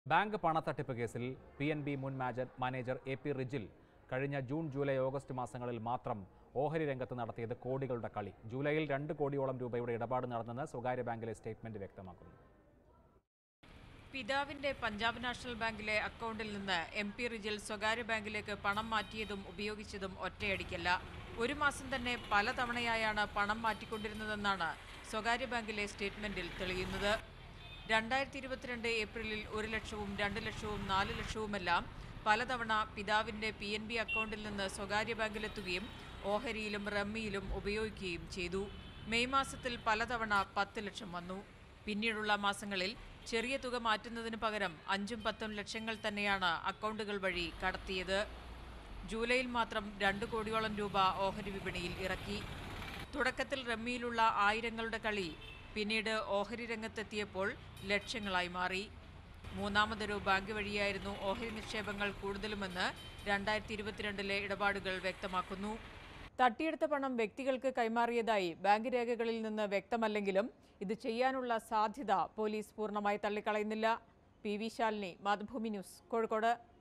bank പണത്തട്ടിപ്പ് കേസിൽ P N B മുൻ മാജ- മാനേജർ എ പി റിജിൽ കഴിഞ്ഞ ജൂൺ ജൂലൈ ഓഗസ്റ്റ് മാസങ്ങളിൽ മാത്രം ഓഹരി രംഗത്ത് നടത്തിയത് കോടികളുടെ കളി ജൂലൈയിൽ രണ്ട് കോടിയോളം രൂപയുടെ ഇടപാട് നടന്നെന്ന് സ്വകാര്യ ബാങ്കിലെ സ്റ്റേറ്റ്മെന്റ് വ്യക്തമാക്കുന്നു പിതാവിന്റെ പഞ്ചാബ് നാഷണൽ ബാങ്കിലെ അക്കൗണ്ടിൽ നിന്ന് എം പി റിജിൽ സ്വകാര്യ ബാങ്കിലേക്ക് പണം മാറ്റിയതും ഉപയോഗിച്ചതും ഒറ്റയടിക്കല്ല ഒരു മാസം തന്നെ പലതവണയായാണ് പണം മാറ്റിക്കൊണ്ടിരുന്നതെന്നാണ് സ്വകാര്യ ബാങ്കിലെ സ്റ്റേറ്റ്മെന്റിൽ തെളിയുന്നത് രണ്ടായിരത്തി ഇരുപത്തിരണ്ട് ഏപ്രിലിൽ ഒരു ലക്ഷവും രണ്ട് ലക്ഷവും നാല് ലക്ഷവുമെല്ലാം പലതവണ പിതാവിന്റെ പി എൻ ബി അക്കൗണ്ടിൽ നിന്ന് സ്വകാര്യ ബാങ്കിലെത്തുകയും ഓഹരിയിലും റമ്മിയിലും ഉപയോഗിക്കുകയും ചെയ്തു മെയ് മാസത്തിൽ പലതവണ പത്ത് ലക്ഷം വന്നു പിന്നീടുള്ള മാസങ്ങളിൽ ചെറിയ തുക മാറ്റുന്നതിന് പകരം അഞ്ചും പത്തും ലക്ഷങ്ങൾ തന്നെയാണ് അക്കൗണ്ടുകൾ വഴി കടത്തിയത് ജൂലൈയിൽ മാത്രം രണ്ട് കോടിയോളം രൂപ ഓഹരി വിപണിയിൽ ഇറക്കി തുടക്കത്തിൽ റമ്മിയിലുള്ള ആയിരങ്ങളുടെ കളി പിന്നീട് ഓഹരി രംഗത്തെത്തിയപ്പോൾ ലക്ഷങ്ങളായി മാറി മൂന്നാമതൊരു ബാങ്ക് വഴിയായിരുന്നു ഓഹരി നിക്ഷേപങ്ങൾ കൂടുതലുമെന്ന് രണ്ടായിരത്തി ഇരുപത്തിരണ്ടിലെ ഇടപാടുകൾ വ്യക്തമാക്കുന്നു തട്ടിയെടുത്ത പണം വ്യക്തികൾക്ക് കൈമാറിയതായി ബാങ്ക് രേഖകളിൽ നിന്ന് വ്യക്തമല്ലെങ്കിലും ഇത് ചെയ്യാനുള്ള സാധ്യത പോലീസ് പൂർണ്ണമായി തള്ളിക്കളയുന്നില്ല P V Shalini Mathrubhumi news Kozhikode